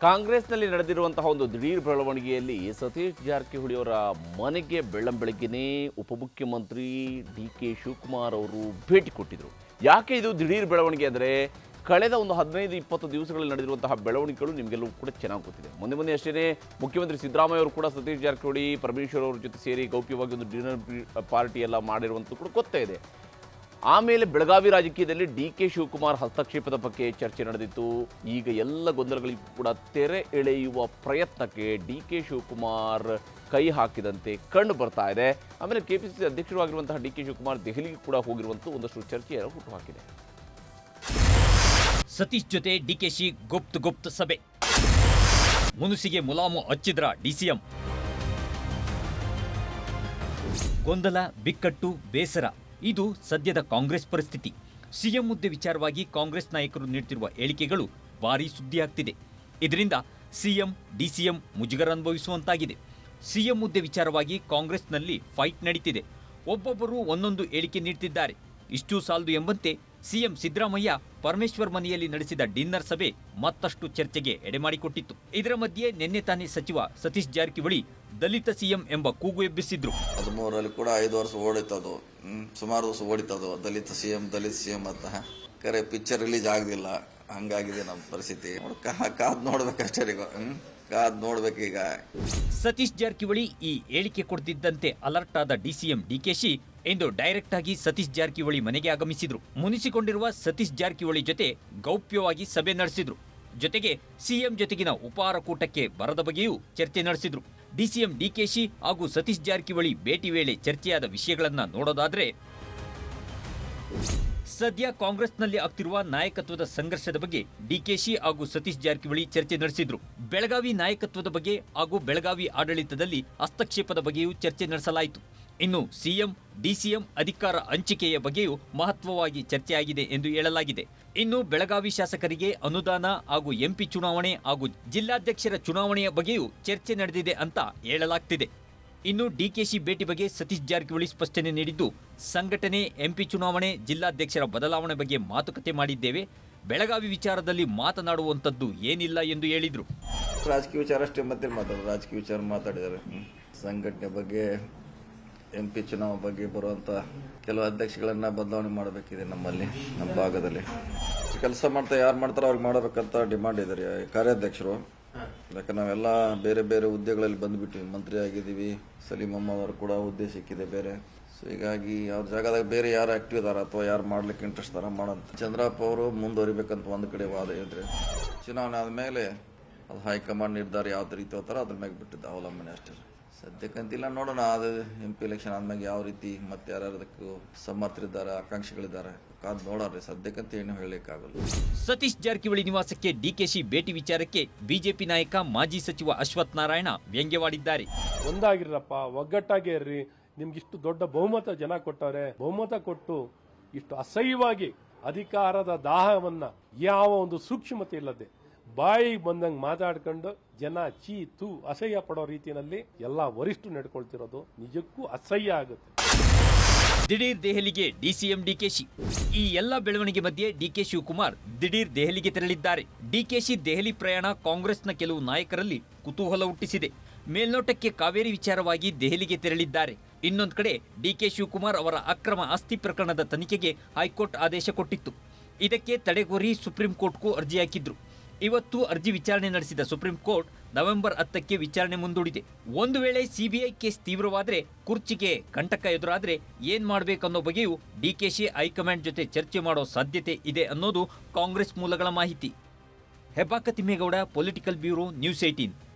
ಕಾಂಗ್ರೆಸ್ನಲ್ಲಿ ನಡೆದಿರುವಂತಹ ಒಂದು ದಿಢೀರ್ ಬೆಳವಣಿಗೆಯಲ್ಲಿ ಸತೀಶ್ ಜಾರಕಿಹೊಳಿ ಅವರ ಮನೆಗೆ ಬೆಳ್ಳಂ ಬೆಳಗ್ಗೆನೇ ಉಪಮುಖ್ಯಮಂತ್ರಿ ಡಿ ಕೆ ಶಿವಕುಮಾರ್ ಅವರು ಭೇಟಿ ಕೊಟ್ಟಿದ್ರು ಯಾಕೆ ಇದು ದಿಢೀರ್ ಬೆಳವಣಿಗೆ ಅಂದರೆ ಕಳೆದ ಒಂದು ಹದಿನೈದು ಇಪ್ಪತ್ತು ದಿವಸಗಳಲ್ಲಿ ನಡೆದಿರುವಂತಹ ಬೆಳವಣಿಗೆಗಳು ನಿಮಗೆಲ್ಲವೂ ಕೂಡ ಚೆನ್ನಾಗಿ ಗೊತ್ತಿದೆ ಮೊನ್ನೆ ಮೊನ್ನೆ ಅಷ್ಟೇ ಮುಖ್ಯಮಂತ್ರಿ ಸಿದ್ದರಾಮಯ್ಯ ಅವರು ಕೂಡ ಸತೀಶ್ ಜಾರಕಿಹೊಳಿ ಪರಮೇಶ್ವರ್ ಅವ್ರ ಜೊತೆ ಸೇರಿ ಗೌಪ್ಯವಾಗಿ ಒಂದು ಡಿನ್ನರ್ ಪಾರ್ಟಿ ಎಲ್ಲ ಮಾಡಿರುವಂಥದ್ದು ಕೂಡ ಗೊತ್ತೇ ಇದೆ ಆಮೇಲೆ ಬೆಳಗಾವಿ ರಾಜಕೀಯದಲ್ಲಿ ಡಿ ಕೆ ಶಿವಕುಮಾರ್ ಹಸ್ತಕ್ಷೇಪದ ಬಗ್ಗೆ ಚರ್ಚೆ ನಡೆದಿತ್ತು ಈಗ ಎಲ್ಲ ಗೊಂದಲಗಳಿಗೂ ಕೂಡ ತೆರೆ ಎಳೆಯುವ ಪ್ರಯತ್ನಕ್ಕೆ ಡಿ ಕೆ ಶಿವಕುಮಾರ್ ಕೈ ಹಾಕಿದಂತೆ ಕಂಡು ಬರ್ತಾ ಇದೆ ಆಮೇಲೆ ಕೆಪಿಸಿಸಿ ಅಧ್ಯಕ್ಷರು ಆಗಿರುವಂತಹ ಡಿ ಕೆ ಶಿವಕುಮಾರ್ ದೆಹಲಿಗೆ ಕೂಡ ಹೋಗಿರುವಂಥ ಒಂದಷ್ಟು ಚರ್ಚೆಯನ್ನು ಹುಟ್ಟುಹಾಕಿದೆ ಸತೀಶ್ ಜೊತೆ ಡಿಕೆಶಿ ಗುಪ್ತ್ ಗುಪ್ತ್ ಸಭೆ ಮುನುಸಿಗೆ ಮುಲಾಮು ಹಚ್ಚಿದ್ರ ಡಿಸಿಎಂ ಗೊಂದಲ ಬಿಕ್ಕಟ್ಟು ಬೇಸರ ಇದು ಸದ್ಯದ ಕಾಂಗ್ರೆಸ್ ಪರಿಸ್ಥಿತಿ ಸಿಎಂ ಹುದ್ದೆ ವಿಚಾರವಾಗಿ ಕಾಂಗ್ರೆಸ್ ನಾಯಕರು ನೀಡುತ್ತಿರುವ ಹೇಳಿಕೆಗಳು ಭಾರೀ ಸುದ್ದಿಯಾಗ್ತಿದೆ ಇದರಿಂದ ಸಿಎಂ ಡಿಸಿಎಂ ಮುಜುಗರ ಅನುಭವಿಸುವಂತಾಗಿದೆ ಸಿಎಂ ಹುದ್ದೆ ವಿಚಾರವಾಗಿ ಕಾಂಗ್ರೆಸ್ನಲ್ಲಿ ಫೈಟ್ ನಡೀತಿದೆ ಒಬ್ಬೊಬ್ಬರು ಒಂದೊಂದು ಹೇಳಿಕೆ ನೀಡುತ್ತಿದ್ದಾರೆ ಇಷ್ಟು ಸಾಲದು ಎಂಬಂತೆ ಸಿಎಂ ಸಿದ್ದರಾಮಯ್ಯ ಪರಮೇಶ್ವರ್ ಮನೆಯಲ್ಲಿ ನಡೆಸಿದ ಡಿನ್ನರ್ ಸಭೆ ಮತ್ತಷ್ಟು ಚರ್ಚೆಗೆ ಎಡೆಮಾಡಿಕೊಟ್ಟಿತ್ತು ಇದರ ಮಧ್ಯೆ ನಿನ್ನೆ ತಾನೇ ಸಚಿವ ಸತೀಶ್ ಜಾರಕಿಹೊಳಿ ದಲಿತ ಸಿಎಂ ಎಂಬ ಕೂಗು ಎಬ್ಬಿಸಿದ್ರು ಹದಿಮೂರರಲ್ಲಿ ಕೂಡ ಐದು ವರ್ಷ ಓಡಿತದು ಹ್ಮ್ ಸುಮಾರು ವರ್ಷ ಓಡಿತದು Dalit C M Dalit C M ಅಂತ ಕರೆ ಪಿಕ್ಚರ್ ರಿಲೀಸ್ ಆಗದಿಲ್ಲ ಹಂಗಾಗಿದೆ ನಮ್ಮ ಪರಿಸ್ಥಿತಿ ನೋಡ್- ಕಾ- ಕಾದ್ ನೋಡ್ಬೇಕಷ್ಟೇ ಈಗ ಹ್ಮ್ ಕಾದ್ ನೋಡ್ಬೇಕೀಗ ಸತೀಶ್ ಜಾರಕಿಹೊಳಿ ಈ ಹೇಳಿಕೆ ಕೊಡ್ತಿದ್ದಂತೆ ಅಲರ್ಟ್ ಆದ ಡಿಸಿಎಂ ಡಿಕೆಶಿ ಇಂದು ಡೈರೆಕ್ಟ್ ಆಗಿ ಸತೀಶ್ ಜಾರಕಿಹೊಳಿ ಮನೆಗೆ ಆಗಮಿಸಿದ್ರು ಮುನಿಸಿಕೊಂಡಿರುವ ಸತೀಶ್ ಜಾರಕಿಹೊಳಿ ಜೊತೆ ಗೌಪ್ಯವಾಗಿ ಸಭೆ ನಡೆಸಿದ್ರು ಜೊತೆಗೆ ಸಿಎಂ ಜೊತೆಗಿನ ಉಪಹಾರ ಕೂಟಕ್ಕೆ ಬರದ ಬಗ್ಗೆಯೂ ಚರ್ಚೆ ನಡೆಸಿದ್ರು ಡಿಸಿಎಂ ಡಿಕೆಶಿ ಹಾಗೂ ಸತೀಶ್ ಜಾರಕಿಹೊಳಿ ಭೇಟಿ ವೇಳೆ ಚರ್ಚೆಯಾದ ವಿಷಯಗಳನ್ನ ನೋಡೋದಾದ್ರೆ ಸದ್ಯ ಕಾಂಗ್ರೆಸ್ನಲ್ಲಿ ಆಗ್ತಿರುವ ನಾಯಕತ್ವದ ಸಂಘರ್ಷದ ಬಗ್ಗೆ ಡಿಕೆಶಿ ಹಾಗೂ ಸತೀಶ್ ಜಾರಕಿಹೊಳಿ ಚರ್ಚೆ ನಡೆಸಿದ್ರು ಬೆಳಗಾವಿ ನಾಯಕತ್ವದ ಬಗ್ಗೆ ಹಾಗೂ ಬೆಳಗಾವಿ ಆಡಳಿತದಲ್ಲಿ ಹಸ್ತಕ್ಷೇಪದ ಬಗ್ಗೆಯೂ ಚರ್ಚೆ ನಡೆಸಲಾಯಿತು ಇನ್ನು ಸಿಎಂ ಡಿಸಿಎಂ ಅಧಿಕಾರ ಹಂಚಿಕೆಯ ಬಗ್ಗೆಯೂ ಮಹತ್ವವಾಗಿ ಚರ್ಚೆಯಾಗಿದೆ ಎಂದು ಹೇಳಲಾಗಿದೆ ಇನ್ನು ಬೆಳಗಾವಿ ಶಾಸಕರಿಗೆ ಅನುದಾನ ಹಾಗೂ ಎಂಪಿ ಚುನಾವಣೆ ಹಾಗೂ ಜಿಲ್ಲಾಧ್ಯಕ್ಷರ ಚುನಾವಣೆಯ ಬಗ್ಗೆಯೂ ಚರ್ಚೆ ನಡೆದಿದೆ ಅಂತ ಹೇಳಲಾಗ್ತಿದೆ ಇನ್ನು ಡಿಕೆಶಿ ಭೇಟಿ ಬಗ್ಗೆ ಸತೀಶ್ ಜಾರಕಿಹೊಳಿ ಸ್ಪಷ್ಟನೆ ನೀಡಿದ್ದು ಸಂಘಟನೆ ಎಂಪಿ ಚುನಾವಣೆ ಜಿಲ್ಲಾಧ್ಯಕ್ಷರ ಬದಲಾವಣೆ ಬಗ್ಗೆ ಮಾತುಕತೆ ಮಾಡಿದ್ದೇವೆ ಬೆಳಗಾವಿ ವಿಚಾರದಲ್ಲಿ ಮಾತನಾಡುವಂಥದ್ದು ಏನಿಲ್ಲ ಎಂದು ಹೇಳಿದ್ರು ರಾಜಕೀಯ ವಿಚಾರ ಅಷ್ಟೇ ಮತ್ತೆ ಮಾತಾಡೋದು ರಾಜಕೀಯ ವಿಚಾರ ಮಾತಾಡಿದ್ದಾರೆ ಹ್ಮ್. ಸಂಘಟನೆ ಬಗ್ಗೆ ಎಂ ಪಿ ಚುನಾವಣೆ ಬಗ್ಗೆ ಬರುವಂತ ಕೆಲವು ಅಧ್ಯಕ್ಷಗಳನ್ನ ಬದಲಾವಣೆ ಮಾಡಬೇಕಿದೆ ನಮ್ಮಲ್ಲಿ ನಮ್ಮ ಭಾಗದಲ್ಲಿ ಕೆಲಸ ಮಾಡ್ತಾ ಯಾರು ಮಾಡ್ತಾರೋ ಅವ್ರಿಗೆ ಮಾಡಬೇಕಂತ ಡಿಮಾಂಡ್ ಇದೆ ರೀ ಕಾರ್ಯಾಧ್ಯಕ್ಷರು ಯಾಕಂದ್ರೆ ನಾವೆಲ್ಲ ಬೇರೆ ಬೇರೆ ಹುದ್ದೆಗಳಲ್ಲಿ ಬಂದ್ಬಿಟ್ಟಿವಿ ಮಂತ್ರಿ ಆಗಿದ್ದೀವಿ ಸಲೀಂ ಅಹಮ್ಮದ್ ಅವರು ಕೂಡ ಹುದ್ದೆ ಸಿಕ್ಕಿದೆ ಬೇರೆ ಸೊ ಹೀಗಾಗಿ ಅವ್ರ ಜಾಗದಾಗ ಬೇರೆ ಯಾರು ಆಕ್ಟಿವ್ ಇದಾರ ಅಥವಾ ಯಾರು ಮಾಡ್ಲಿಕ್ಕೆ ಇಂಟ್ರೆಸ್ಟ್ ಅದಾರ ಮಾಡಂತ ಚಂದ್ರಪ್ಪ ಅವರು ಮುಂದುವರಿಬೇಕಂತ ಒಂದು ಕಡೆ ವಾದ ಇದ್ರೆ ಚುನಾವಣೆ ಆದ್ಮೇಲೆ ಅದು ಹೈಕಮಾಂಡ್ ನಿರ್ಧಾರ ಯಾವ್ದು ರೀತಿ ಹೋಗ್ತಾರೋ ಅದ್ರ ಮ್ಯಾಗ ಬಿಟ್ಟಿದ್ದು ಅವಲಂಬನೆ ಅಷ್ಟೇ ಸದ್ಯಕ್ಕಂತಿಲ್ಲ ನೋಡೋಣ ಅದು ಎಂ ಪಿ ಎಲೆಕ್ಷನ್ ಆದ್ಮ್ಯಾಗ ಯಾವ ರೀತಿ ಮತ್ತೆ ಯಾರ್ಯಾರದಕ್ಕೂ ಸಮರ್ಥರಿದ್ದಾರೆ ಆಕಾಂಕ್ಷಿಗಳಿದ್ದಾರೆ ಕಾದ್ ನೋಡೋರಿ ಸದ್ಯಕ್ಕಂತ ಏನು ಹೇಳಲಿಕ್ಕಾಗಲ್ಲ ಸತೀಶ್ ಜಾರಕಿಹೊಳಿ ನಿವಾಸಕ್ಕೆ ಡಿಕೆಶಿ ಭೇಟಿ ವಿಚಾರಕ್ಕೆ ಬಿಜೆಪಿ ನಾಯಕ ಮಾಜಿ ಸಚಿವ ಅಶ್ವಥ್ ನಾರಾಯಣ ವ್ಯಂಗ್ಯವಾಡಿದ್ದಾರೆ ಒಂದಾಗಿರಪ್ಪ ಒಗ್ಗಟ್ಟಾಗಿ ಇರ್ರಿ ನಿಮ್ಗೆ ಇಷ್ಟು ದೊಡ್ಡ ಬಹುಮತ ಜನ ಕೊಟ್ಟವ್ರೆ ಬಹುಮತ ಕೊಟ್ಟು ಇಷ್ಟು ಅಸಹ್ಯವಾಗಿ ಅಧಿಕಾರದ ದಾಹವನ್ನ ಯಾವ ಒಂದು ಸೂಕ್ಷ್ಮತೆ ಇಲ್ಲದೆ ಬಾಯಿಗೆ ಬಂದಂಗೆ ಮಾತಾಡ್ಕೊಂಡು ಜನ ಚೀ ತೂ ಅಸಹ್ಯ ಪಡೋ ರೀತಿಯಲ್ಲಿ ಎಲ್ಲಾ ವರಿಷ್ಠರು ನಡ್ಕೊಳ್ತಿರೋದು ನಿಜಕ್ಕೂ ಅಸಹ್ಯ ಆಗುತ್ತೆ ದಿಢೀರ್ ದೆಹಲಿಗೆ ಡಿಸಿಎಂ ಡಿಕೆಶಿ ಈ ಎಲ್ಲ ಬೆಳವಣಿಗೆ ಮಧ್ಯೆ ಡಿಕೆ ಶಿವಕುಮಾರ್ ದಿಢೀರ್ ದೆಹಲಿಗೆ ತೆರಳಿದ್ದಾರೆ ಡಿಕೆಶಿ ದೆಹಲಿ ಪ್ರಯಾಣ ಕಾಂಗ್ರೆಸ್ನ ಕೆಲವು ನಾಯಕರಲ್ಲಿ ಕುತೂಹಲ ಹುಟ್ಟಿಸಿದೆ ಮೇಲ್ನೋಟಕ್ಕೆ ಕಾವೇರಿ ವಿಚಾರವಾಗಿ ದೆಹಲಿಗೆ ತೆರಳಿದ್ದಾರೆ ಇನ್ನೊಂದು ಕಡೆ ಡಿಕೆ ಶಿವಕುಮಾರ್ ಅವರ ಅಕ್ರಮ ಆಸ್ತಿ ಪ್ರಕರಣದ ತನಿಖೆಗೆ ಹೈಕೋರ್ಟ್ ಆದೇಶ ಕೊಟ್ಟಿತ್ತು ಇದಕ್ಕೆ ತಡೆಗೋರಿ ಸುಪ್ರೀಂ ಕೋರ್ಟ್ಗೂ ಅರ್ಜಿ ಹಾಕಿದ್ರು ಇವತ್ತು ಅರ್ಜಿ ವಿಚಾರಣೆ ನಡೆಸಿದ ಸುಪ್ರೀಂ ಕೋರ್ಟ್ ನವೆಂಬರ್ ಹತ್ತಕ್ಕೆ ವಿಚಾರಣೆ ಮುಂದೂಡಿದೆ ಒಂದು ವೇಳೆ ಸಿಬಿಐ ಕೇಸ್ ತೀವ್ರವಾದ್ರೆ ಕುರ್ಚಿಗೆ ಕಂಟಕ ಎದುರಾದ್ರೆ ಏನ್ ಮಾಡ್ಬೇಕನ್ನೋ ಬಗ್ಗೆಯೂ ಡಿಕೆಶಿ ಹೈಕಮಾಂಡ್ ಜೊತೆ ಚರ್ಚೆ ಮಾಡೋ ಸಾಧ್ಯತೆ ಇದೆ ಅನ್ನೋದು ಕಾಂಗ್ರೆಸ್ ಮೂಲಗಳ ಮಾಹಿತಿ Hebbaka Thimmegowda political bureau news eighteen